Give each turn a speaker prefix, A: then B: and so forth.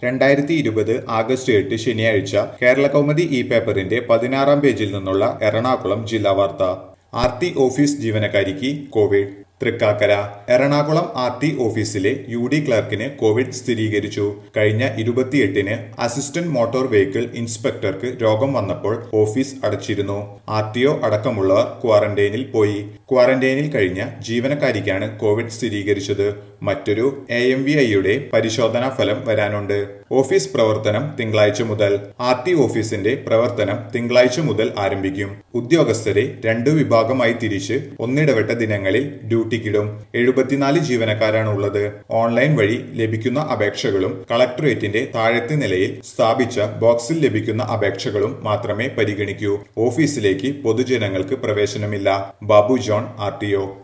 A: രണ്ടായിരത്തി ഇരുപത് ആഗസ്റ്റ് എട്ട് ശനിയാഴ്ച കേരള കൗമുദി ഇ പേപ്പറിന്റെ പതിനാറാം പേജിൽ നിന്നുള്ള എറണാകുളം ജില്ലാ വാർത്ത ആർ ടി ഓഫീസ് ജീവനക്കാരിക്ക് Covid Thrikkakara Ernakulam R T ഓഫീസിലെ യു ഡി ക്ലർക്കിന് കോവിഡ് സ്ഥിരീകരിച്ചു കഴിഞ്ഞ ഇരുപത്തിയെട്ടിന് അസിസ്റ്റന്റ് മോട്ടോർ വെഹിക്കിൾ ഇൻസ്പെക്ടർക്ക് രോഗം വന്നപ്പോൾ ഓഫീസ് അടച്ചിരുന്നു ആർ ടി ഒ അടക്കമുള്ളവർ ക്വാറന്റൈനിൽ പോയി ക്വാറന്റൈനിൽ കഴിഞ്ഞ ജീവനക്കാരിക്കാണ് കോവിഡ് സ്ഥിരീകരിച്ചത് മറ്റൊരു എ എം വി ഐയുടെ പരിശോധനാ ഫലം വരാനുണ്ട് ഓഫീസ് പ്രവർത്തനം തിങ്കളാഴ്ച മുതൽ ആർ ടി ഓഫീസിന്റെ പ്രവർത്തനം തിങ്കളാഴ്ച മുതൽ ആരംഭിക്കും ഉദ്യോഗസ്ഥരെ രണ്ടു വിഭാഗമായി തിരിച്ച് ഒന്നിടവിട്ട ദിനങ്ങളിൽ ഡ്യൂട്ടിക്കിടും എഴുപത്തിനാല് ജീവനക്കാരാണ് ഉള്ളത് ഓൺലൈൻ വഴി ലഭിക്കുന്ന അപേക്ഷകളും കളക്ടറേറ്റിന്റെ താഴത്തെ നിലയിൽ സ്ഥാപിച്ച ബോക്സിൽ ലഭിക്കുന്ന അപേക്ഷകളും മാത്രമേ പരിഗണിക്കൂ ഓഫീസിലേക്ക് പൊതുജനങ്ങൾക്ക് പ്രവേശനമില്ല ബാബു ജോൺ ആർ